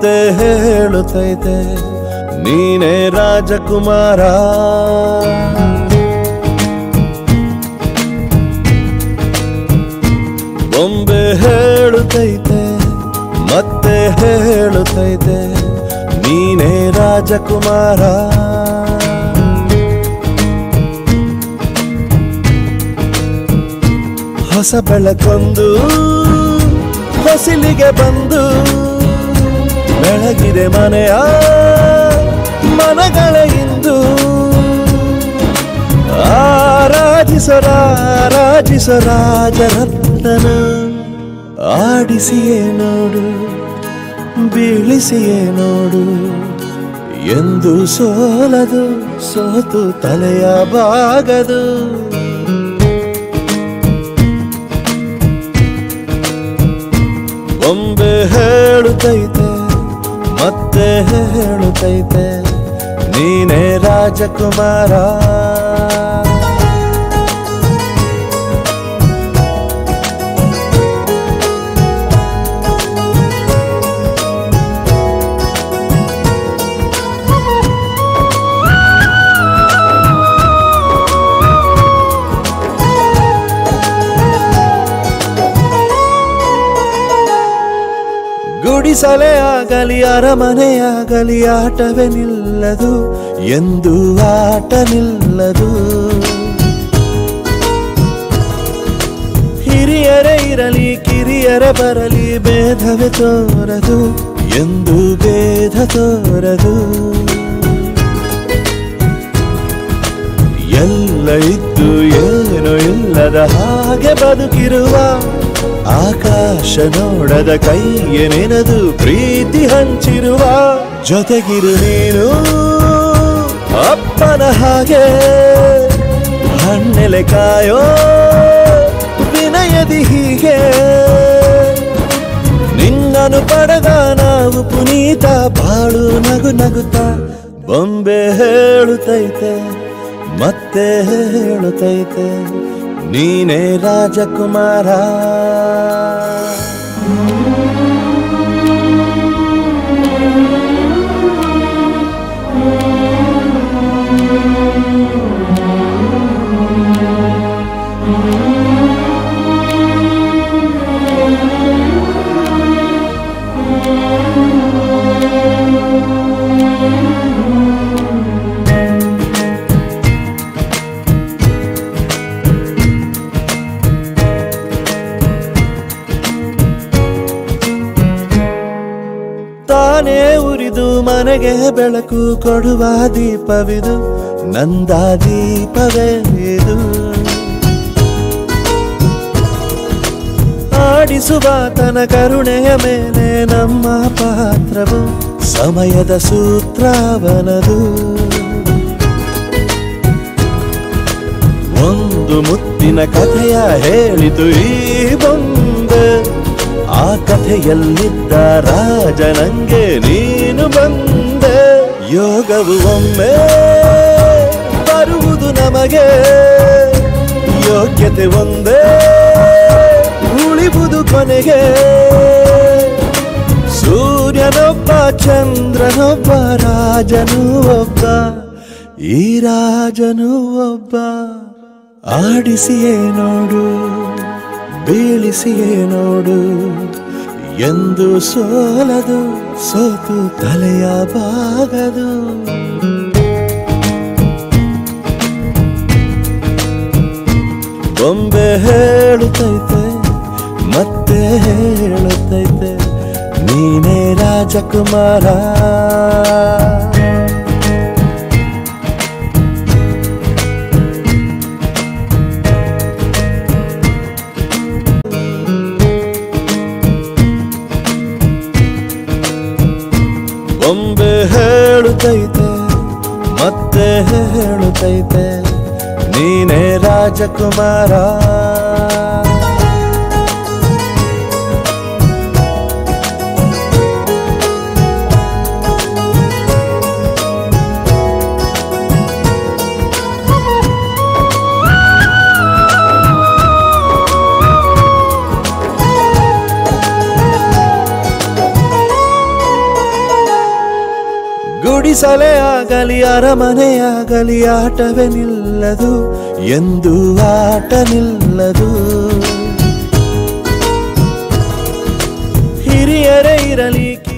ಮತ್ತೆ ಹೇಳುತ್ತೈತೆ ನೀನೇ ರಾಜಕುಮಾರ ಬೊಂಬೆ ಹೇಳುತ್ತೈತೆ ಮತ್ತೆ ಹೇಳುತ್ತೈತೆ ನೀನೇ ರಾಜಕುಮಾರ ಹೊಸ ಬೆಳಕೊಂದು ಹೊಸಿಲಿಗೆ ಬಂದು ಬೆಳಗಿದೆ ಮನೆಯ ಮನಗಳ ಇಂದು ಆರಾಧಿಸರಾರಾಜಿಸ ರಾಜರತ್ನನ ಆಡಿಸಿಯೇ ನೋಡು ಬೀಳಿಸಿಯೇ ನೋಡು ಎಂದು ಸೋಲದು ಸೋತು ತಲೆಯ ಬಾಗದು ಬೊಂಬೆ ಹೇಳುತ್ತೈತೆ ಮತ್ತೆ ಹೇಳುತ್ತೈತೆ ನೀನೇ ರಾಜಕುಮಾರ ಗುಡಿಸಲೇ ಆಗಲಿ ಅರಮನೆಯಾಗಲಿ ಆಟವೇ ನಿಲ್ಲದು ಎಂದು ಆಟ ನಿಲ್ಲದು ಹಿರಿಯರೇ ಇರಲಿ ಕಿರಿಯರೇ ಬರಲಿ ಭೇದವೇ ತೋರದು ಎಂದು ಭೇದ ತೋರದು ಎಲ್ಲ ಇದ್ದು ಏನು ಇಲ್ಲದ ಹಾಗೆ ಬದುಕಿರುವ ಆಕಾಶ ನೋಡದ ಕೈಯೇ ನೆನೆದು ಪ್ರೀತಿ ಹಂಚಿರುವ ಜೊತೆಗಿರು ನೀನು ಅಪ್ಪನ ಹಾಗೆ ಹಣ್ಣೆಲೆ ಕಾಯೋ ವಿನಯದಿ ಹೀಗೆ ನಿನ್ನನು ಪಡೆದ ನಾವು ಪುನೀತ ಬಾಳು ನಗು ನಗುತ್ತ ಬೊಂಬೆ ಹೇಳುತ್ತೈತೆ ಮತ್ತೆ ಹೇಳುತ್ತೈತೆ ನೀನೇ ರಾಜಕುಮಾರ ತಾನೇ ಉರಿದು ಮನೆಗೆ ಬೆಳಕು ಕೊಡುವ ದೀಪವಿದು ನಂದ ದೀಪವೇ ಇದು ಆಡಿಸುವ ತನ ಕರುಣೆಯ ಮೇಲೆ ನಮ್ಮ ಪಾತ್ರವು ಸಮಯದ ಸೂತ್ರವನದು ಒಂದು ಮುತ್ತಿನ ಕಥೆಯ ಹೇಳಿತು ಈ ಬೊಂಬೆ ಆ ಕಥೆಯಲ್ಲಿದ್ದ ರಾಜ ನಂಗೆ ನೀನು ಬಂದೆ ಯೋಗವು ಒಮ್ಮೆ ಬರುವುದು ನಮಗೆ ಯೋಗ್ಯತೆ ಒಂದೇ ಉಳಿವುದು ಕೊನೆಗೆ ಸೂರ್ಯನೊಬ್ಬ ಚಂದ್ರನೊಬ್ಬ ರಾಜನು ಒಬ್ಬ ಈ ರಾಜನು ಒಬ್ಬ ಆಡಿಸಿಯೇ ನೋಡು ಬೀಳಿಸಿಯೇ ನೋಡು ಎಂದು ಸೋಲದು ಸೋತು ತಲೆಯ ಬಾಗದು ಬೊಂಬೆ ಹೇಳುತ್ತೈತೆ ಮತ್ತೆ ಹೇಳುತ್ತೈತೆ ನೀನೇ ರಾಜಕುಮಾರ ಬೊಂಬೆ ಹೇಳುತ್ತೈತೆ ಮತ್ತೆ ಹೇಳುತ್ತೈತೆ ನೀನೇ ರಾಜಕುಮಾರ ಗುಡಿಸಲೇ ಆಗಲಿ ಅರಮನೆಯಾಗಲಿ ಆಟವೇ ನಿಲ್ಲದು ಎಂದು ಆಟ ನಿಲ್ಲದು ಹಿರಿಯರೇ ಇರಲಿ